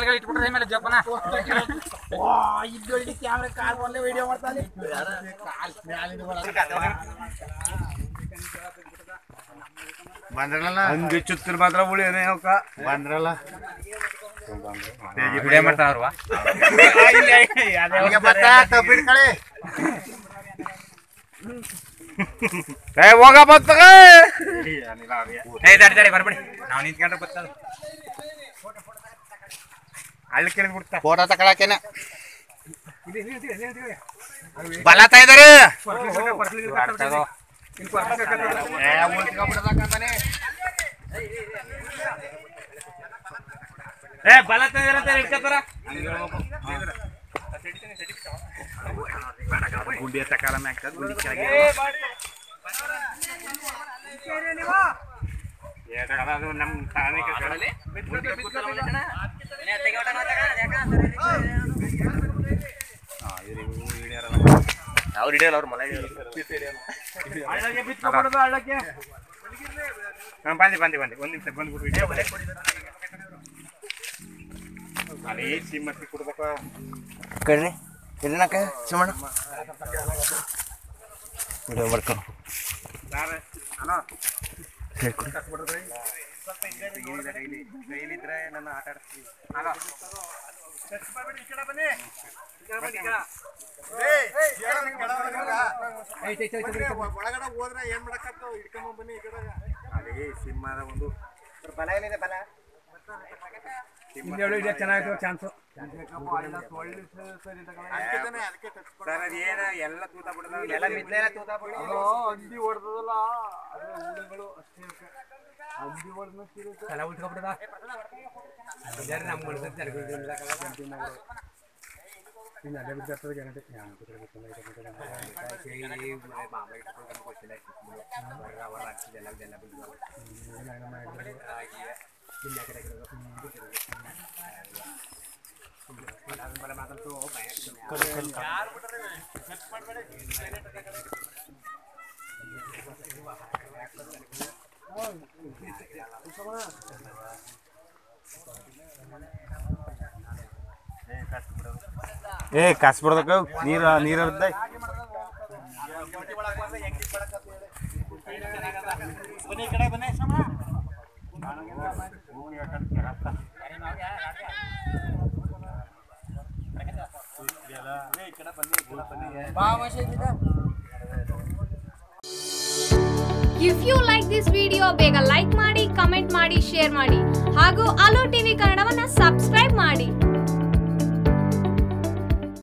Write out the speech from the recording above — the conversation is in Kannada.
ಗಿಡ ಇಟ್ಬಿಟ್ರೆ ಮೇಲೆ ಜಪ್ಪನ ಇದ್ದೊಳಗೆ ಕ್ಯಾಮ್ರಾ ಕಾಲ್ ಒಳ್ಳೆ ವಿಡಿಯೋ ಮಾಡ್ತಾನೆ ಬಂದ್ರಲ್ಲ ಹಂಗೆ ಚುತ್ತಿರ್ ಮಾತ್ರ ಉಳಿಯನೇ ಅವಕ್ಕ ಬಂದ್ರಲ್ಲ ವಿಡಿಯೋ ಮಾಡ್ತಾವ್ರವ ಈಗ ಬತ್ತ ತಪ್ಪಿಡ್ಕಳಿ ಏ ಹೋಗ ಬತ್ತಗ ಏ ತಡಿ ತಡಿ ಬರ್ಬೇಡಿ ನಾವು ನಿಂತ್ಕೊಂಡ್ರೆ ಬರ್ತದ ಹಳ್ಳಿ ಕೇಳಿ ಬಿಡ್ತಾ ಫೋಟೋ ತಕೊಳಕೇನ ಬಲತಾ ಇದಾರೆ ಏ ಬಲತಾ ಇದಾರೆ ಅಂತ ಇಟ್ಕೋತಾರ ಗುಂಡಿ ಎತ್ತ ಕಾಲ ಮ್ಯಾಕ ಗುಂಡಿ ಕೆಳಗೆ ಅದು ನಮ್ಮ ತಾನೇ ಕಡೆ ಅವ್ರು ಹಿಡಿಯಲ್ಲ ಅವ್ರ ಮನೆ ಹಳ್ಳಕ್ಕೆ ಬಿತ್ಕೊಬಿಡೋದು ಹಳ್ಳಕ್ಕೆ ಹಾಂ ಬಂದಿ ಬಂದಿ ಬಂದಿ ಒಂದು ನಿಮಿಷ ಬಂದ್ಬಿಟ್ಟು ವಿಡಿಯೋ ಅದೇ ಸಿಮ್ಮತ್ತಿ ಕೊಡ್ಬೇಕ ಕಡ್ರಿ ಇಲ್ಲನಕ ಸುಮ್ಮನೆ ವಿಡಿಯೋ ಮಾಡ್ಕೊಂಡು ಕೈಲಿದ್ರೆ ನನ್ನ ಆಟ ಆಡಿಸ್ತೀವಿ ಒಳಗಡೆ ಹೋದ್ರೆ ಏನ್ ಮಾಡಕತ್ತ ಹಿಡ್ಕೊಂಡ್ ಬನ್ನಿ ಈ ಕಡೆ ಅದೇ ಸಿಂಹದ ಒಂದು ಬಲ ಏನಿದೆ ಬಲ ಚೆನ್ನಾಗಿತ್ತು ಚಾನ್ಸು ಅದಕ್ಕೆ ತಾನೇ ಅದಕ್ಕೆ touch ಮಾಡು. ಸರ್ ಅದೇನ ಎಲ್ಲ ತೂತ ಬಿಡದ ಎಲ್ಲ ಮಿದ್ಲೆಲ್ಲ ತೂತ ಬಿಡಿ. ಹಂದಿ ಹೊಡೆದಲ್ಲ ಅದೇ ಹುಳುಗಳು ಅಷ್ಟೇ ಹಂದಿ ಹೊಡೆದ ತಲೆ ಉಳ್ಸ್ಕೊಬಿಡದ ನಮ್ಮ ಅಲ್ಲೇ ಬಿಡ್ತಾರೆ ಜನತೆ ಏ ಕಾಸು ಬಿಡ್ದಕ್ಕ ನೀರ ನೀರ್ ಇರ್ದ ಬನ್ನಿ ಈ ಕಡೆ ಬನ್ನಿ if you like this video ಬೇಗ ಲೈಕ್ ಮಾಡಿ ಕಮೆಂಟ್ ಮಾಡಿ ಶೇರ್ ಮಾಡಿ ಹಾಗೂ ಅಲೋ ಟಿವಿ ಕನ್ನಡವನ್ನ ಸಬ್ಸ್ಕ್ರೈಬ್ ಮಾಡಿ